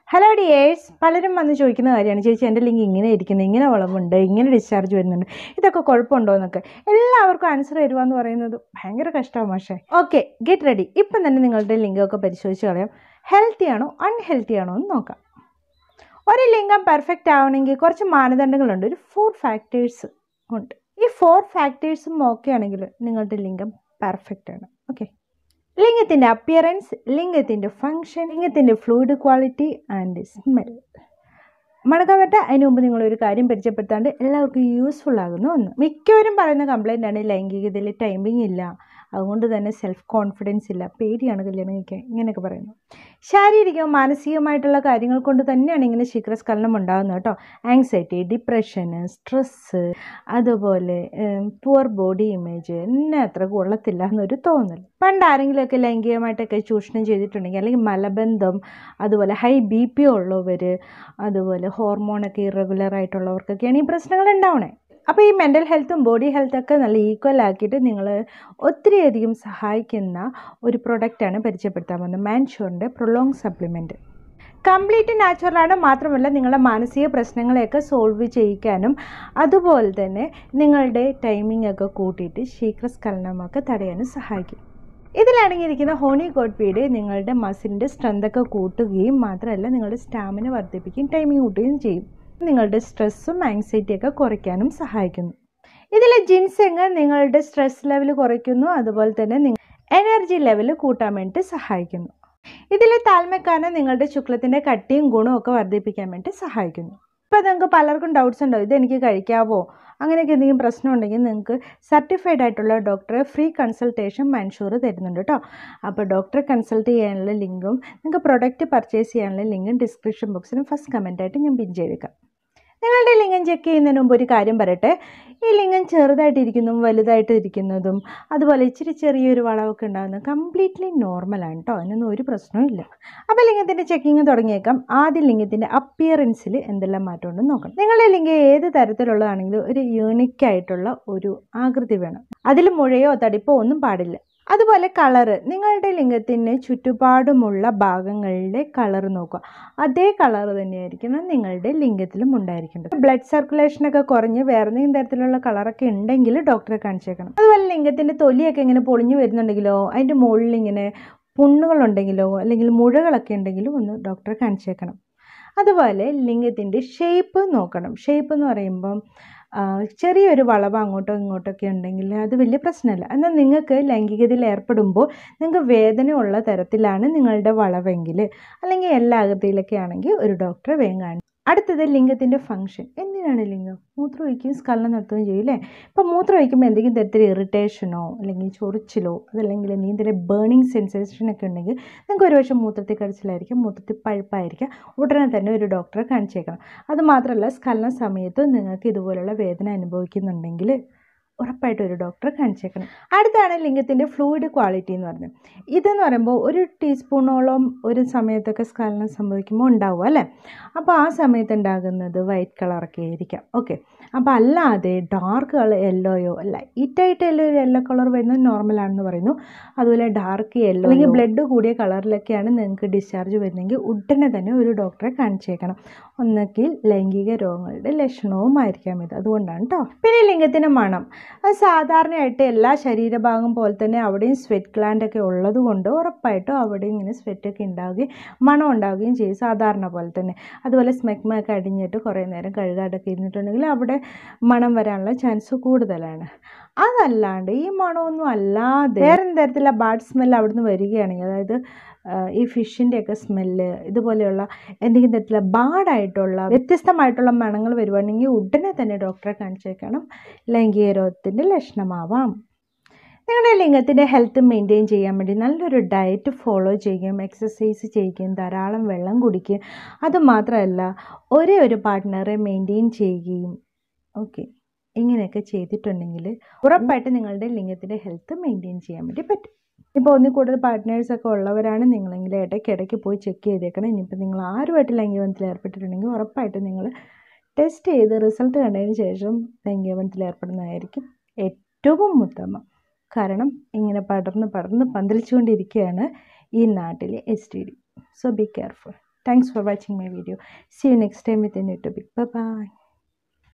hello dears പലരും വന്ന് ചോദിക്കുന്ന കാര്യമാണ് ചേച്ചി എൻ്റെ ലിങ്ക് ഇങ്ങനെ ഇരിക്കുന്നത് ഇങ്ങനെ വളവുണ്ട് ഇങ്ങനെ ഡിസ്ചാർജ് വരുന്നുണ്ട് ഇതൊക്കെ കുഴപ്പമുണ്ടോ എന്നൊക്കെ എല്ലാവർക്കും ആൻസർ തരുക എന്ന് പറയുന്നത് ഭയങ്കര കഷ്ടമാണ് പക്ഷേ ഓക്കെ ഗെറ്റ് റെഡി ഇപ്പം തന്നെ നിങ്ങളുടെ ലിങ്കൊക്കെ പരിശോധിച്ച് കളയാം ഹെൽത്തി ആണോ അൺഹെൽത്തി ആണോ എന്ന് നോക്കാം ഒരു ലിംഗം പെർഫെക്റ്റ് ആവണമെങ്കിൽ കുറച്ച് മാനദണ്ഡങ്ങളുണ്ട് ഒരു ഫോർ ഫാക്ടേഴ്സ് ഉണ്ട് ഈ ഫോർ ഫാക്ടേഴ്സും ഓക്കെ ആണെങ്കിൽ നിങ്ങളുടെ ലിംഗം പെർഫെക്റ്റ് ആണ് ഓക്കെ ലിംഗത്തിൻ്റെ അപ്പിയറൻസ് ലിംഗത്തിൻ്റെ ഫങ്ഷൻ ലിംഗത്തിൻ്റെ ഫ്ലൂയിഡ് ക്വാളിറ്റി ആൻഡ് സ്മെൽ മടക്കാൻ പറ്റ അതിന് മുമ്പ് നിങ്ങളൊരു കാര്യം പരിചയപ്പെടുത്താണ്ട് എല്ലാവർക്കും യൂസ്ഫുൾ ആകുന്ന ഒന്ന് മിക്കവരും പറയുന്ന കംപ്ലൈൻ്റ് ആണ് ലൈംഗികതയിൽ ടൈമിംഗ് ഇല്ല അതുകൊണ്ട് തന്നെ സെൽഫ് കോൺഫിഡൻസ് ഇല്ല പേടിയാണ് കല്യാണം കഴിക്കാൻ ഇങ്ങനെയൊക്കെ പറയുന്നു ശാരീരികവും മാനസികമായിട്ടുള്ള കാര്യങ്ങൾ കൊണ്ട് തന്നെയാണ് ഇങ്ങനെ ശീഘ്രസ്ഖലനം ഉണ്ടാകുന്നത് കേട്ടോ ആങ്സൈറ്റി ഡിപ്രഷന് സ്ട്രെസ്സ് അതുപോലെ പുവർ ബോഡി ഇമേജ് എന്നെ അത്ര കൊള്ളത്തില്ല എന്നൊരു തോന്നൽ പണ്ട് ആരെങ്കിലുമൊക്കെ ലൈംഗികമായിട്ടൊക്കെ ചൂഷണം ചെയ്തിട്ടുണ്ടെങ്കിൽ അല്ലെങ്കിൽ മലബന്ധം അതുപോലെ ഹൈ ബി പി ഉള്ളവർ അതുപോലെ ഹോർമോണൊക്കെ ഇറഗുലർ ആയിട്ടുള്ളവർക്കൊക്കെയാണ് ഈ പ്രശ്നങ്ങൾ ഉണ്ടാവണേ അപ്പോൾ ഈ മെൻ്റൽ ഹെൽത്തും ബോഡി ഹെൽത്തൊക്കെ നല്ല ഈക്വൽ ആക്കിയിട്ട് നിങ്ങൾ ഒത്തിരിയധികം സഹായിക്കുന്ന ഒരു പ്രൊഡക്റ്റാണ് പരിചയപ്പെടുത്താൻ പോകുന്നത് മാൻഷോറിൻ്റെ പ്രൊലോങ് സപ്ലിമെൻറ്റ് കംപ്ലീറ്റ് നാച്ചുറലാണ് മാത്രമല്ല നിങ്ങളുടെ മാനസിക പ്രശ്നങ്ങളെയൊക്കെ സോൾവ് ചെയ്യിക്കാനും അതുപോലെ തന്നെ നിങ്ങളുടെ ടൈമിംഗ് ഒക്കെ കൂട്ടിയിട്ട് ശീഘ്രസ്ഖലനമൊക്കെ തടയാനും സഹായിക്കും ഇതിലടങ്ങിയിരിക്കുന്ന ഹോണി കോട്ട് പീഡ് നിങ്ങളുടെ മസിലിൻ്റെ സ്ട്രെങ്തൊക്കെ കൂട്ടുകയും മാത്രമല്ല നിങ്ങളുടെ സ്റ്റാമിന വർദ്ധിപ്പിക്കുകയും ടൈമിംഗ് കൂട്ടുകയും ചെയ്യും നിങ്ങളുടെ സ്ട്രെസ്സും ആങ്സൈറ്റിയൊക്കെ കുറയ്ക്കാനും സഹായിക്കുന്നു ഇതിലെ ജിൻസെങ് നിങ്ങളുടെ സ്ട്രെസ് ലെവൽ കുറയ്ക്കുന്നു അതുപോലെ തന്നെ നിങ്ങൾ എനർജി ലെവൽ കൂട്ടാൻ വേണ്ടി സഹായിക്കുന്നു ഇതിലെ താൽമക്കാന നിങ്ങളുടെ ശുക്ലത്തിൻ്റെ കട്ടിയും ഗുണവും ഒക്കെ വർദ്ധിപ്പിക്കാൻ വേണ്ടി സഹായിക്കുന്നു ഇപ്പോൾ നിങ്ങൾക്ക് പലർക്കും ഡൗട്ട്സ് ഉണ്ടാവും ഇത് എനിക്ക് കഴിക്കാവോ അങ്ങനെയൊക്കെ എന്തെങ്കിലും പ്രശ്നം ഉണ്ടെങ്കിൽ നിങ്ങൾക്ക് സർട്ടിഫൈഡ് ആയിട്ടുള്ള ഡോക്ടറെ ഫ്രീ കൺസൾട്ടേഷൻ മൻഷൂർ തരുന്നുണ്ട് കേട്ടോ അപ്പോൾ ഡോക്ടറെ കൺസൾട്ട് ചെയ്യാനുള്ള ലിങ്കും നിങ്ങൾക്ക് പ്രൊഡക്റ്റ് പർച്ചേസ് ചെയ്യാനുള്ള ലിങ്കും ഡിസ്ക്രിപ്ഷൻ ബോക്സിലും ഫസ്റ്റ് കമൻറ്റായിട്ട് ഞാൻ പിൻ ചെയ്തേക്കാം നിങ്ങളുടെ ലിംഗം ചെക്ക് ചെയ്യുന്നതിന് മുമ്പ് ഒരു കാര്യം പറയട്ടെ ഈ ലിംഗം ചെറുതായിട്ടിരിക്കുന്നതും വലുതായിട്ട് ഇരിക്കുന്നതും അതുപോലെ ഇച്ചിരി ചെറിയൊരു വളവൊക്കെ ഉണ്ടാകുന്നത് കംപ്ലീറ്റ്ലി നോർമലാണ് കേട്ടോ അതിനൊന്നും ഒരു പ്രശ്നവും ഇല്ല അപ്പോൾ ലിംഗത്തിൻ്റെ ചെക്കിങ് തുടങ്ങിയേക്കാം ആദ്യം ലിംഗത്തിൻ്റെ അപ്പിയറൻസിൽ എന്തെല്ലാം മാറ്റം ഉണ്ടെന്ന് നോക്കണം നിങ്ങളുടെ ലിംഗം ഏത് തരത്തിലുള്ളതാണെങ്കിലും ഒരു യൂണിക് ആയിട്ടുള്ള ഒരു ആകൃതി വേണം അതിൽ മുഴയോ തടിപ്പോ ഒന്നും പാടില്ല അതുപോലെ കളറ് നിങ്ങളുടെ ലിംഗത്തിന് ചുറ്റുപാടുമുള്ള ഭാഗങ്ങളിലെ കളർ നോക്കുക അതേ കളർ തന്നെയായിരിക്കണം നിങ്ങളുടെ ലിംഗത്തിലും ഉണ്ടായിരിക്കേണ്ടത് ബ്ലഡ് സർക്കുലേഷനൊക്കെ കുറഞ്ഞ് വേറെ എന്തെങ്കിലും തരത്തിലുള്ള കളറൊക്കെ ഉണ്ടെങ്കിൽ ഡോക്ടറെ കാണിച്ചേക്കണം അതുപോലെ ലിംഗത്തിൻ്റെ തൊലിയൊക്കെ ഇങ്ങനെ പൊളിഞ്ഞു വരുന്നുണ്ടെങ്കിലോ അതിൻ്റെ മുകളിൽ ഇങ്ങനെ പുണ്ണുകളുണ്ടെങ്കിലോ അല്ലെങ്കിൽ മുഴകളൊക്കെ ഉണ്ടെങ്കിലോ ഒന്ന് ഡോക്ടറെ കാണിച്ചേക്കണം അതുപോലെ ലിംഗത്തിൻ്റെ ഷേപ്പ് നോക്കണം ഷേപ്പ് എന്ന് പറയുമ്പം ചെറിയൊരു വളവ് അങ്ങോട്ടോ ഇങ്ങോട്ടൊക്കെ ഉണ്ടെങ്കിൽ അത് വലിയ പ്രശ്നമല്ല എന്നാൽ നിങ്ങൾക്ക് ലൈംഗികതയിൽ ഏർപ്പെടുമ്പോൾ നിങ്ങൾക്ക് വേദനയുള്ള തരത്തിലാണ് നിങ്ങളുടെ വളവെങ്കിൽ അല്ലെങ്കിൽ എല്ലാ ആകൃതിയിലൊക്കെ ആണെങ്കിൽ ഒരു ഡോക്ടറെ വേഗം കാണും അടുത്തത് ലിംഗത്തിൻ്റെ ഫംഗ്ഷൻ എന്തിനാണ് ലിംഗം മൂത്രം ഒഴിക്കുകയും സ്കലനം നടത്തുകയും ചെയ്യും അല്ലേ ഇപ്പം മൂത്രം ഒഴിക്കുമ്പോൾ എന്തെങ്കിലും തരത്തിൽ ഇറിറ്റേഷനോ അല്ലെങ്കിൽ ചൊറിച്ചിലോ അതല്ലെങ്കിൽ എന്തെങ്കിലും തരം ബേണിംഗ് സെൻസേഷനൊക്കെ ഉണ്ടെങ്കിൽ നിങ്ങൾക്ക് ഒരുപക്ഷെ മൂത്രത്തിൽ കടിച്ചിലായിരിക്കും മൂത്രത്തിൽ പഴുപ്പായിരിക്കാം ഉടനെ തന്നെ ഒരു ഡോക്ടറെ കാണിച്ചേക്കണം അത് മാത്രമല്ല സ്കലന സമയത്ത് നിങ്ങൾക്ക് ഇതുപോലുള്ള വേദന അനുഭവിക്കുന്നുണ്ടെങ്കിൽ ഉറപ്പായിട്ടും ഒരു ഡോക്ടറെ കാണിച്ചേക്കണം അടുത്താണ് ലിംഗത്തിൻ്റെ ഫ്ലൂയിഡ് ക്വാളിറ്റി എന്ന് പറഞ്ഞത് ഇതെന്ന് പറയുമ്പോൾ ഒരു ടീസ്പൂണോളം ഒരു സമയത്തൊക്കെ സ്ഖലനം സംഭവിക്കുമ്പോൾ ഉണ്ടാവും അല്ലേ അപ്പോൾ ആ സമയത്ത് ഉണ്ടാകുന്നത് വൈറ്റ് കളറൊക്കെ ആയിരിക്കാം ഓക്കെ അപ്പോൾ അല്ലാതെ ഡാർക്ക് കളർ യെല്ലോയോ ലൈറ്റായിട്ട് യെല്ലോ യെല്ലോ കളർ വരുന്നത് നോർമലാണെന്ന് പറയുന്നു അതുപോലെ ഡാർക്ക് യെല്ലോ അല്ലെങ്കിൽ ബ്ലഡ് കൂടിയ കളറിലൊക്കെയാണ് നിങ്ങൾക്ക് ഡിസ്ചാർജ് വരുന്നതെങ്കിൽ ഉടനെ തന്നെ ഒരു ഡോക്ടറെ കാണിച്ചേക്കണം ഒന്നൊക്കെ ലൈംഗിക രോഗങ്ങളുടെ ലക്ഷണവുമായിരിക്കാം ഇത് അതുകൊണ്ടാണ് കേട്ടോ പിന്നെ ലിംഗത്തിൻ്റെ മണം അത് സാധാരണയായിട്ട് എല്ലാ ശരീരഭാഗം പോലെ തന്നെ അവിടെയും സ്വെറ്റ് ഗ്ലാൻഡ് ഒക്കെ ഉള്ളത് കൊണ്ട് ഉറപ്പായിട്ടും അവിടെ ഇങ്ങനെ സ്വെറ്റൊക്കെ ഉണ്ടാവുകയും മണം ഉണ്ടാവുകയും ചെയ്യും സാധാരണ പോലെ തന്നെ അതുപോലെ സ്മെഗ്മയൊക്കെ അടിഞ്ഞിട്ട് കുറേ നേരം കഴുകാടൊക്കെ ഇരുന്നിട്ടുണ്ടെങ്കിൽ അവിടെ മണം വരാനുള്ള ചാൻസ് കൂടുതലാണ് അതല്ലാണ്ട് ഈ മണമൊന്നും അല്ലാതെ വേറെ തരത്തിലുള്ള ബാഡ് സ്മെൽ അവിടുന്ന് വരികയാണെങ്കിൽ അതായത് ഈ ഫിഷിൻ്റെയൊക്കെ സ്മെല്ല് ഇതുപോലെയുള്ള എന്തെങ്കിലും തരത്തിലുള്ള ബാഡായിട്ടുള്ള വ്യത്യസ്തമായിട്ടുള്ള മണങ്ങൾ വരുവാണെങ്കിൽ ഉടനെ തന്നെ ഡോക്ടറെ കാണിച്ചേക്കണം ലൈംഗിക രോഗത്തിൻ്റെ ലക്ഷണമാവാം നിങ്ങളുടെ ലിംഗത്തിൻ്റെ ഹെൽത്ത് മെയിൻറ്റെയിൻ ചെയ്യാൻ വേണ്ടി നല്ലൊരു ഡയറ്റ് ഫോളോ ചെയ്യുകയും എക്സസൈസ് ചെയ്യുകയും ധാരാളം വെള്ളം കുടിക്കുകയും അതുമാത്രമല്ല ഒരേ ഒരു പാർട്ട്ണറെ മെയിൻറ്റെയിൻ ചെയ്യുകയും ഓക്കെ ഇങ്ങനെയൊക്കെ ചെയ്തിട്ടുണ്ടെങ്കിൽ ഉറപ്പായിട്ട് നിങ്ങളുടെ ലിംഗത്തിൻ്റെ ഹെൽത്ത് മെയിൻറ്റെയിൻ ചെയ്യാൻ വേണ്ടി പറ്റും ഇപ്പോൾ ഒന്നിൽ കൂടുതൽ പാർട്ട്നേഴ്സൊക്കെ ഉള്ളവരാണ് നിങ്ങളെങ്കിൽ ഇടയ്ക്കിടയ്ക്ക് പോയി ചെക്ക് ചെയ്തേക്കണം ഇനിയിപ്പോൾ നിങ്ങൾ ആരുമായിട്ട് ലൈംഗികബന്ധത്തിൽ ഏർപ്പെട്ടിട്ടുണ്ടെങ്കിൽ ഉറപ്പായിട്ട് നിങ്ങൾ ടെസ്റ്റ് ചെയ്ത് റിസൾട്ട് കണ്ടതിന് ശേഷം ലൈംഗികബന്ധത്തിൽ ഏർപ്പെടുന്നതായിരിക്കും ഏറ്റവും ഉത്തമം കാരണം ഇങ്ങനെ പടർന്ന് പടർന്ന് പന്തലിച്ചുകൊണ്ടിരിക്കുകയാണ് ഈ നാട്ടിലെ S T D so be careful thanks for watching my video see you next time with എൻ യൂട്യൂബ് ബൈ